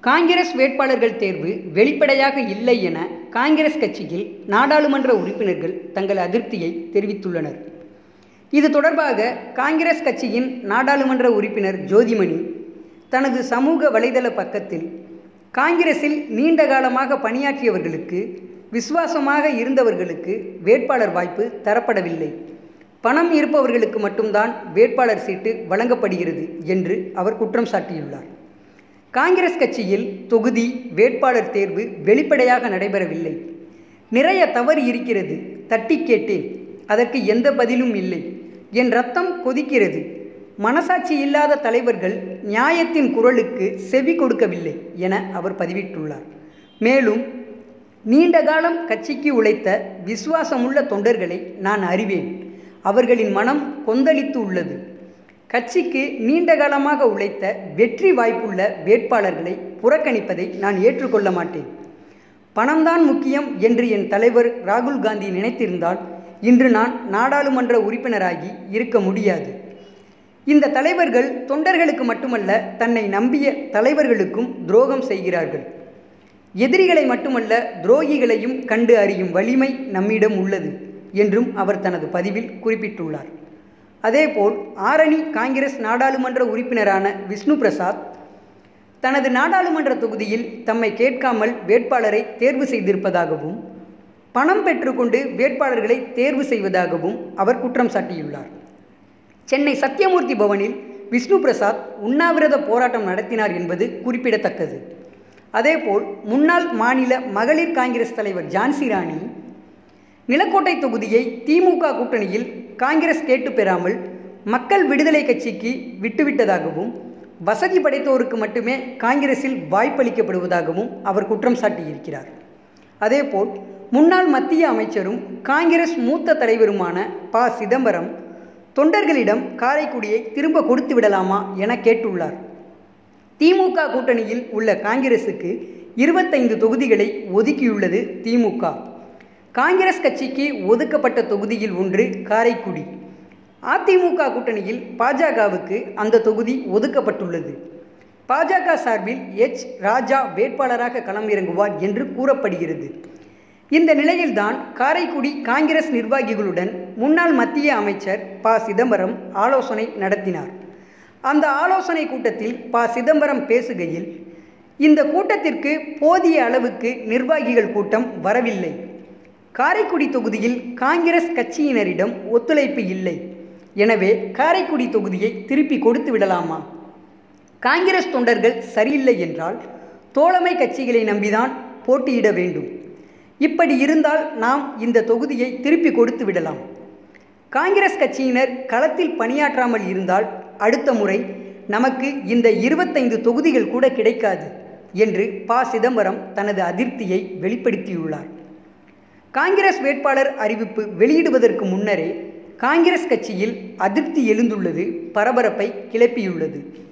காங்கிரஸ் வேட்பாளர்கள் தேர்வு வெளிப்படையாக இல்லை என காங்கிரஸ் கட்சியில் நாடாளுமன்ற உறுப்பினர்கள் தங்கள் அதிருப்தியை தெரிவித்துள்ளனர் இது தொடர்பாக காங்கிரஸ் கட்சியின் நாடாளுமன்ற உறுப்பினர் ஜோதிமணி தனது சமூக வலைதள பக்கத்தில் காங்கிரஸில் நீண்ட காலமாக பணியாற்றியவர்களுக்கு விசுவாசமாக இருந்தவர்களுக்கு வேட்பாளர் வாய்ப்பு தரப்படவில்லை பணம் இருப்பவர்களுக்கு மட்டும்தான் வேட்பாளர் சீட்டு வழங்கப்படுகிறது என்று அவர் குற்றம் சாட்டியுள்ளார் காங்கிரஸ் கட்சியில் தொகுதி வேட்பாளர் தேர்வு வெளிப்படையாக நடைபெறவில்லை நிறைய தவறு இருக்கிறது தட்டி கேட்டேன் அதற்கு எந்த பதிலும் இல்லை என் ரத்தம் கொதிக்கிறது மனசாட்சி இல்லாத தலைவர்கள் நியாயத்தின் குரலுக்கு செவி கொடுக்கவில்லை என அவர் பதிவிட்டுள்ளார் மேலும் நீண்ட காலம் கட்சிக்கு உழைத்த விசுவாசமுள்ள தொண்டர்களை நான் அறிவேன் அவர்களின் மனம் கொந்தளித்து உள்ளது கட்சிக்கு நீண்ட காலமாக உழைத்த வெற்றி வாய்ப்புள்ள வேட்பாளர்களை புறக்கணிப்பதை நான் ஏற்றுக்கொள்ள மாட்டேன் பணம்தான் முக்கியம் என்று என் தலைவர் ராகுல் காந்தி நினைத்திருந்தால் இன்று நான் நாடாளுமன்ற உறுப்பினராகி இருக்க முடியாது இந்த தலைவர்கள் தொண்டர்களுக்கு மட்டுமல்ல தன்னை நம்பிய தலைவர்களுக்கும் துரோகம் செய்கிறார்கள் எதிரிகளை மட்டுமல்ல துரோகிகளையும் கண்டு அறியும் வலிமை நம்மிடம் உள்ளது என்றும் அவர் தனது பதிவில் குறிப்பிட்டுள்ளார் அதேபோல் ஆரணி காங்கிரஸ் நாடாளுமன்ற உறுப்பினரான விஷ்ணு பிரசாத் தனது நாடாளுமன்ற தொகுதியில் தம்மை கேட்காமல் வேட்பாளரை தேர்வு செய்திருப்பதாகவும் பணம் பெற்றுக்கொண்டு வேட்பாளர்களை தேர்வு செய்வதாகவும் அவர் குற்றம் சாட்டியுள்ளார் சென்னை சத்யமூர்த்தி பவனில் விஷ்ணு பிரசாத் உண்ணாவிரத போராட்டம் நடத்தினார் என்பது குறிப்பிடத்தக்கது அதேபோல் முன்னாள் மாநில மகளிர் காங்கிரஸ் தலைவர் ஜான்சி ராணி நிலக்கோட்டை தொகுதியை திமுக கூட்டணியில் காங்கிரஸ் கேட்டு பெறாமல் மக்கள் விடுதலை கட்சிக்கு விட்டுவிட்டதாகவும் வசதி படைத்தோருக்கு மட்டுமே காங்கிரஸில் வாய்ப்பளிக்கப்படுவதாகவும் அவர் குற்றம் சாட்டியிருக்கிறார் அதேபோல் முன்னாள் மத்திய அமைச்சரும் காங்கிரஸ் மூத்த தலைவருமான ப சிதம்பரம் தொண்டர்களிடம் காரைக்குடியை திரும்ப கொடுத்து விடலாமா என கேட்டுள்ளார் திமுக கூட்டணியில் உள்ள காங்கிரசுக்கு இருபத்தைந்து தொகுதிகளை ஒதுக்கியுள்ளது திமுக காங்கிரஸ் கட்சிக்கு ஒதுக்கப்பட்ட தொகுதியில் ஒன்று காரைக்குடி அதிமுக கூட்டணியில் பாஜகவுக்கு அந்த தொகுதி ஒதுக்கப்பட்டுள்ளது பாஜக சார்பில் எச் ராஜா வேட்பாளராக களம் இறங்குவார் என்று கூறப்படுகிறது இந்த நிலையில்தான் காரைக்குடி காங்கிரஸ் நிர்வாகிகளுடன் முன்னாள் மத்திய அமைச்சர் ப சிதம்பரம் ஆலோசனை நடத்தினார் அந்த ஆலோசனை கூட்டத்தில் ப சிதம்பரம் பேசுகையில் இந்த கூட்டத்திற்கு போதிய அளவுக்கு நிர்வாகிகள் கூட்டம் வரவில்லை காரைக்குடி தொகுதியில் காங்கிரஸ் கட்சியினரிடம் ஒத்துழைப்பு இல்லை எனவே காரைக்குடி தொகுதியை திருப்பி கொடுத்து விடலாமா காங்கிரஸ் தொண்டர்கள் சரியில்லை என்றால் தோழமை கட்சிகளை நம்பிதான் போட்டியிட வேண்டும் இப்படி இருந்தால் நாம் இந்த தொகுதியை திருப்பி கொடுத்து விடலாம் காங்கிரஸ் கட்சியினர் களத்தில் பணியாற்றாமல் இருந்தால் அடுத்த முறை நமக்கு இந்த இருபத்தைந்து தொகுதிகள் கூட கிடைக்காது என்று ப சிதம்பரம் தனது அதிருப்தியை வெளிப்படுத்தியுள்ளார் காங்கிரஸ் வேட்பாளர் அறிவிப்பு வெளியிடுவதற்கு முன்னரே காங்கிரஸ் கட்சியில் அதிருப்தி எழுந்துள்ளது பரபரப்பை கிளப்பியுள்ளது